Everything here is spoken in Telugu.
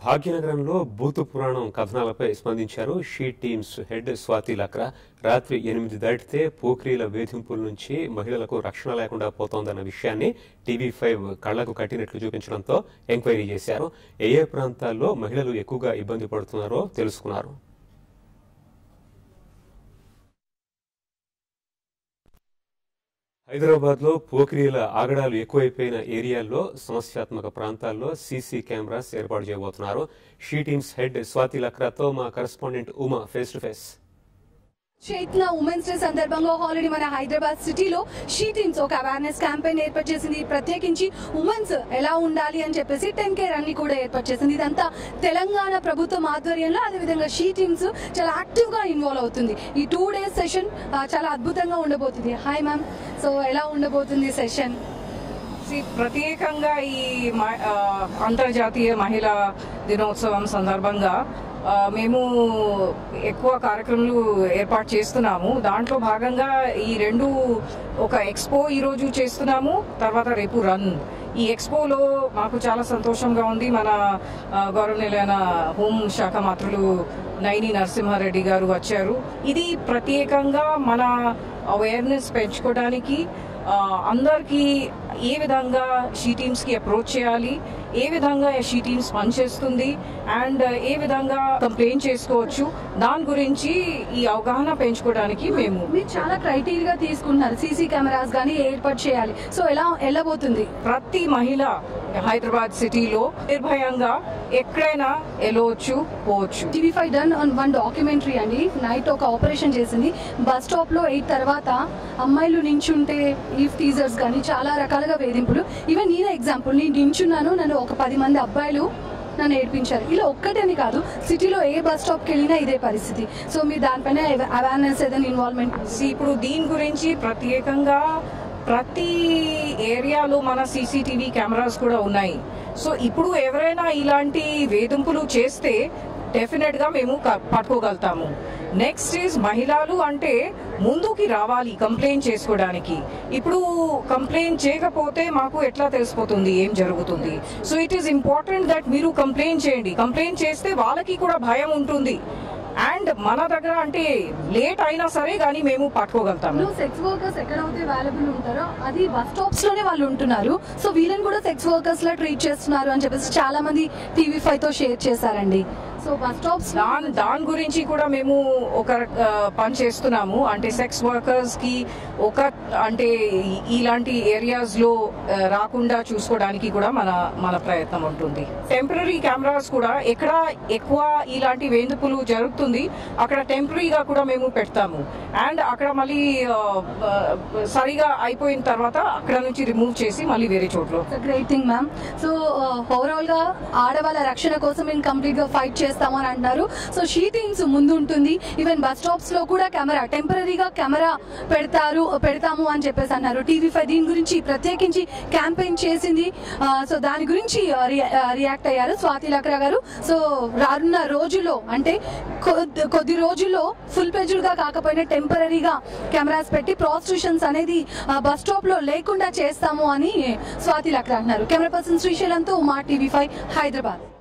భాగ్యనగరంలో భూత పురాణం కథనాలపై స్పందించారు she teams head Swathi Lakra రాత్రి ఎనిమిది దాటితే పోక్రీల వేధింపుల నుంచి మహిళలకు రక్షణ లేకుండా పోతోందన్న విషయాన్ని టీవీ ఫైవ్ కళ్లకు కట్టినట్లు చూపించడంతో ఎంక్వైరీ చేశారు ఏ ఏ ప్రాంతాల్లో మహిళలు ఎక్కువగా ఇబ్బంది పడుతున్నారో తెలుసుకున్నారు హైదరాబాద్ లో పోకిరీల ఆగడాలు ఎక్కువైపోయిన ఏరియాల్లో సమస్యాత్మక ప్రాంతాల్లో సీసీ కెమెరాస్ ఏర్పాటు చేయబోతున్నారు షీ టీమ్స్ హెడ్ స్వాతి లక్రాతో మా correspondent Uma face to face Chaitanya women's day సందర్భంగా ఆల్రెడీ మన హైదరాబాద్ సిటీలో షీ టీమ్స్ ఒక అవేర్నెస్ క్యాంపెయిన్ ఏర్పాటు చేసింది ప్రత్యేకించి ఉమెన్స్ ఎలా ఉండాలి అని చెప్పేసి టెన్ కేర్ అన్ని కూడా ఏర్పాటు చేసింది ఇదంతా తెలంగాణ ప్రభుత్వం ఆధ్వర్యంలో అదేవిధంగా షీ టీమ్స్ చాలా యాక్టివ్ గా ఇన్వాల్వ్ అవుతుంది ఈ టూ డేస్ సెషన్ చాలా అద్భుతంగా ఉండబోతుంది హాయ్ మ్యామ్ సో ఎలా ఉండబోతుంది సెషన్ See, ప్రత్యేకంగా ఈ మ- ఆ, అంతర్జాతీయ మహిళా దినోత్సవం సందర్భంగా ఆ, మేము ఎక్కువ కార్యక్రమాలు ఏర్పాటు చేస్తున్నాము దాంట్లో భాగంగా ఈ రెండు ఒక ఎక్స్పో ఈరోజు చేస్తున్నాము తర్వాత రేపు రన్ ఈ ఎక్స్పోలో మాకు చాలా సంతోషంగా ఉంది మన ఆ, గౌరవనీయులైన హోం శాఖ మంత్రులు నైని నరసింహారెడ్డి గారు వచ్చారు ఇది ప్రత్యేకంగా మన అవేర్నెస్ పెంచుకోవడానికి ఆ, అందరికీ ఏ విధంగా షీ టీమ్స్ కి అప్రోచ్ చేయాలి ఏ విధంగా షీ టీమ్స్ పనిచేస్తుంది అండ్ ఏ విధంగా కంప్లైంట్ చేసుకోవచ్చు దాని గురించి ఈ అవగాహన పెంచుకోవడానికి మేము మీరు చాలా క్రైటీరియా తీసుకుంటున్నారు సీసీ కెమెరాస్ కానీ ఏర్పాటు చేయాలి సో ఎలా వెళ్ళబోతుంది ప్రతి మహిళ హైదరాబాద్ సిటీలో నిర్భయంగా ఎక్కడైనా వెళ్ళవచ్చు పోవచ్చు TV five done on one documentary అండి నైట్ ఒక ఆపరేషన్ చేసింది బస్ స్టాప్ లో ఎయిట్ తర్వాత అమ్మాయిలు నించుంటే ఈఫ్ టీజర్స్ కానీ చాలా రకాలుగా వేధింపులు ఈవెన్ నేనే ఎగ్జాంపుల్ నేను నించున్నాను నన్ను ఒక పది మంది అబ్బాయిలు నన్ను ఏడ్పించారు ఇలా ఒక్కటని కాదు సిటీలో ఏ బస్ స్టాప్కి వెళ్ళినా ఇదే పరిస్థితి సో మీరు దానిపైన అవేర్నెస్ ఏదైనా ఇన్వాల్వ్మెంట్ See, ఇప్పుడు దీని గురించి ప్రత్యేకంగా ప్రతి ఏరియాలో మన సీసీటీవీ కెమెరాస్ కూడా ఉన్నాయి సో ఇప్పుడు ఎవరైనా ఇలాంటి వేధింపులు చేస్తే డెఫినెట్ గా మేము క- పట్టుకోగలుగుతాము నెక్స్ట్ ఈజ్ మహిళలు అంటే ముందుకి రావాలి కంప్లైంట్ చేసుకోవడానికి ఇప్పుడు కంప్లైంట్ చేయకపోతే మాకు ఎట్లా తెలిసిపోతుంది ఏం జరుగుతుంది so it is important that మీరు కంప్లైంట్ చేయండి కంప్లైంట్ చేస్తే వాళ్ళకి కూడా భయం ఉంటుంది అండ్ మన దగ్గర అంటే లేట్ అయినా సరే కానీ మేము పట్టుకోగలుగుతాము సెక్స్ వర్కర్స్ ఎక్కడైతే అవైలబుల్ ఉంటారో అది బస్ స్టాప్స్ లోనే వాళ్ళు ఉంటున్నారు సో వీళ్ళని కూడా సెక్స్ వర్కర్స్ లా ట్రీట్ చేస్తున్నారు అని చెప్పేసి చాలా మంది టీవీ ఫైవ్ తో షేర్ చేశారండి సో బస్ స్టాప్స్ దాని దాని గురించి కూడా మేము ఒక ఆ, పని చేస్తున్నాము అంటే సెక్స్ వర్కర్స్ కి ఒక అంటే ఈ- ఇలాంటి ఏరియాస్ లో ఆ, రాకుండా చూసుకోవడానికి కూడా మన మన ప్రయత్నం ఉంటుంది టెంపరీ కెమెరాస్ కూడా ఎక్కడ ఎక్కువ ఇలాంటి వేందుపులు జరుగుతుంది అక్కడ టెంపరీగా కూడా మేము పెడతాము అండ్ అక్కడ మళ్ళీ ఆ, ఆ, సరిగా అయిపోయిన తర్వాత అక్కడ నుంచి రిమూవ్ చేసి మళ్ళీ వేరే చోట్ల great thing ma'am so overall గా ఆడవాళ్ళ రక్షణ కోసం మేము కంప్లీట్ గా ఫైట్ చేస్తామని అంటున్నారు సో షీ టీమ్స్ ముందు ఉంటుంది ఈవెన్ బస్ స్టాప్స్ లో కూడా కెమెరా టెంపరీగా కెమెరా పెడతారు పెడతాము అని చెప్పేసి అన్నారు టీవీ ఫైవ్ దీని గురించి ప్రత్యేకించి క్యాంపెయిన్ చేసింది ఆ, సో దాని గురించి ఆ, రి- ఆ, రియాక్ట్ అయ్యారు స్వాతి లక్రా గారు సో రానున్న రోజుల్లో అంటే కొద్ది కొద్ది రోజుల్లో ఫుల్ పేజులుగా కాకపోయినా టెంపరీగా కెమెరాస్ పెట్టి ప్రాస్టిట్యూషన్స్ అనేది ఆ, బస్ స్టాప్ లో లేకుండా చేస్తాము అని స్వాతి లక్రా అంటున్నారు కెమెరా పర్సన్ శ్రీశైలంతో మా టీవీ ఫైవ్ హైదరాబాద్